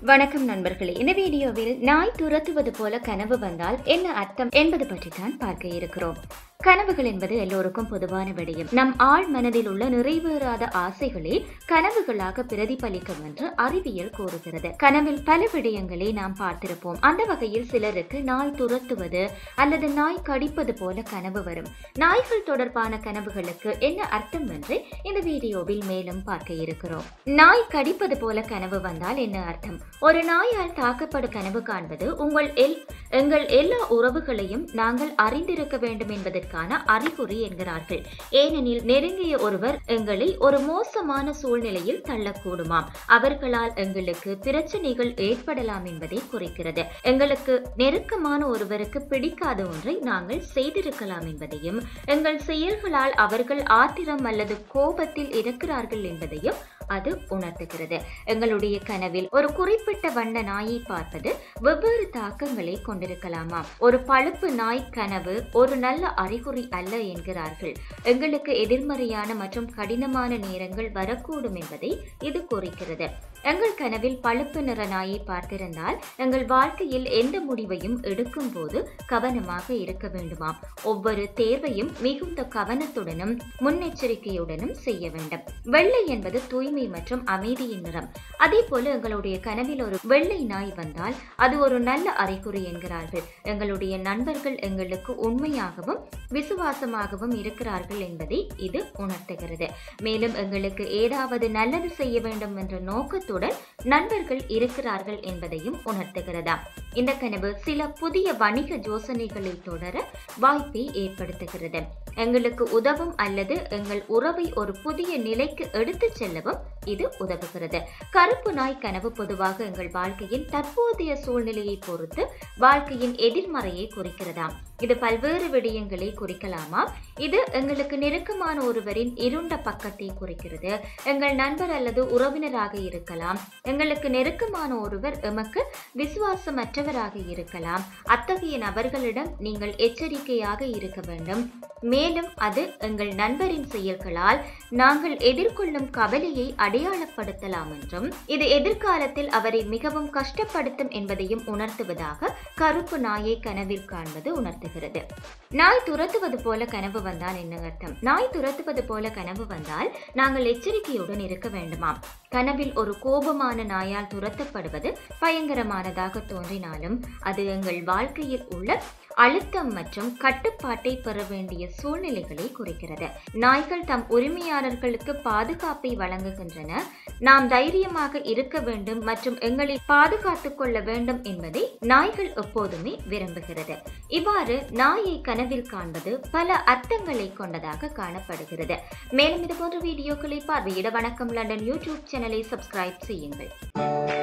வணக்கம் நண்பர்களே இந்த வீடியோவில் நாய் துரத்துவது போல கனவு வந்தால் என்ன அர்த்தம் என்பது பற்றி தான் பார்க்க இருக்கிறோம் கனவுகள் என்பது எல்லோருக்கும் பொதுவான விடயம் நம் ஆழ் மனதில் உள்ள நிறைவேறாத ஆசைகளே கனவுகளாக பிரதிபலிக்கும் என்று அறிவியல் கூறுகிறது கனவில் பல விடயங்களை நாம் பார்த்திருப்போம் அந்த வகையில் சிலருக்கு நாய் துரத்துவது அல்லது நாய் கடிப்பது போல கனவு வரும் நாய்கள் தொடர்பான கனவுகளுக்கு என்ன அர்த்தம் என்று இந்த வீடியோவில் மேலும் பார்க்க இருக்கிறோம் நாய் கடிப்பது போல கனவு வந்தால் என்ன அர்த்தம் ஒரு நாயால் தாக்கப்படும் கனவு காண்பது உங்கள் எல் எங்கள் எல்லா உறவுகளையும் நாங்கள் அறிந்திருக்க வேண்டும் என்பதற்கான அறிகுறி என்கிறார்கள் ஏனெனில் நெருங்கிய ஒருவர் எங்களை ஒரு மோசமான சூழ்நிலையில் தள்ளக்கூடுமாம் அவர்களால் எங்களுக்கு பிரச்சனைகள் ஏற்படலாம் என்பதை குறிக்கிறது எங்களுக்கு நெருக்கமான ஒருவருக்கு பிடிக்காத ஒன்றை நாங்கள் செய்திருக்கலாம் என்பதையும் எங்கள் செயல்களால் அவர்கள் ஆத்திரம் அல்லது கோபத்தில் இருக்கிறார்கள் என்பதையும் அது உணர்த்துகிறது எங்களுடைய கனவில் ஒரு குறிப்பிட்ட வண்ண நாயை பார்ப்பது வெவ்வேறு தாக்கங்களை கொண்டிருக்கலாமா ஒரு பழுப்பு நாய் கனவு ஒரு நல்ல அறிகுறி அல்ல என்கிறார்கள் எங்களுக்கு எதிர்மறையான மற்றும் கடினமான நேரங்கள் வரக்கூடும் என்பதை இது குறிக்கிறது எங்கள் கனவில் பழுப்பு நிற நாயை பார்த்திருந்தால் எங்கள் வாழ்க்கையில் எந்த முடிவையும் எடுக்கும் போது கவனமாக இருக்க வேண்டுமாம் ஒவ்வொரு தேர்வையும் மிகுந்த கவனத்துடனும் முன்னெச்சரிக்கையுடனும் செய்ய வேண்டும் வெள்ளை என்பது தூய்மை மற்றும் அமைதியின் நிறம் அதே போல எங்களுடைய கனவில் ஒரு வெள்ளை நாய் வந்தால் அது ஒரு நல்ல அறிகுறி என்கிறார்கள் எங்களுடைய நண்பர்கள் எங்களுக்கு உண்மையாகவும் விசுவாசமாகவும் இருக்கிறார்கள் என்பதை இது உணர்த்துகிறது மேலும் எங்களுக்கு ஏதாவது நல்லது செய்ய வேண்டும் என்ற நோக்கத்துடன் நண்பர்கள் இருக்கிறார்கள் என்பதையும் உணர்த்துகிறதா இந்த கனவு சில புதிய வணிக யோசனைகளை தொடர வாய்ப்பை ஏற்படுத்துகிறது எங்களுக்கு உதவும் அல்லது எங்கள் உறவை ஒரு புதிய நிலைக்கு எடுத்துச் செல்லவும் இது உதவுகிறது கருப்பு நாய் கனவு பொதுவாக எங்கள் வாழ்க்கையின் தற்போதைய சூழ்நிலையை பொறுத்து வாழ்க்கையின் எதிர்மறையை குறிக்கிறதாம் இது பல்வேறு விடயங்களை குறிக்கலாமா இது எங்களுக்கு நெருக்கமான ஒருவரின் இருண்ட பக்கத்தை குறிக்கிறது எங்கள் நண்பர் அல்லது உறவினராக இருக்கலாம் எங்களுக்கு நெருக்கமான ஒருவர் எமக்கு விசுவாசமற்றவராக இருக்கலாம் அத்தகைய நபர்களிடம் நீங்கள் எச்சரிக்கையாக இருக்க வேண்டும் மேலும் அது எங்கள் நண்பரின் செயல்களால் நாங்கள் எதிர்கொள்ளும் கவலையை அடையாளப்படுத்தலாம் என்றும் இது எதிர்காலத்தில் அவரை மிகவும் கஷ்டப்படுத்தும் என்பதையும் உணர்த்துவதாக கருப்பு நாயை கனவில் காண்பது உணர்த்துகிறது நாய் துரத்துவது போல கனவு வந்தால் என்ன அர்த்தம் நாய் துரத்துவது போல கனவு வந்தால் நாங்கள் எச்சரிக்கையுடன் இருக்க வேண்டுமாம் கனவில் ஒரு கோபமான நாயால் துரத்தப்படுவது பயங்கரமானதாக தோன்றினாலும் அது எங்கள் வாழ்க்கையில் உள்ள அழுத்தம் மற்றும் கட்டுப்பாட்டை பெற வேண்டிய சூழ்நிலைகளை குறிக்கிறது நாய்கள் தம் உரிமையாளர்களுக்கு பாதுகாப்பை வழங்குகின்றன நாம் தைரியமாக இருக்க வேண்டும் மற்றும் எங்களை பாதுகாத்துக் கொள்ள வேண்டும் என்பதை நாய்கள் எப்போதுமே விரும்புகிறது இவ்வாறு நாயை கனவில் காண்பது பல அர்த்தங்களை கொண்டதாக காணப்படுகிறது மேலும் இது போன்ற வீடியோக்களை பார்வையிட வணக்கம் லண்டன் யூடியூப் சேனலை சப்ஸ்கிரைப் செய்யுங்கள்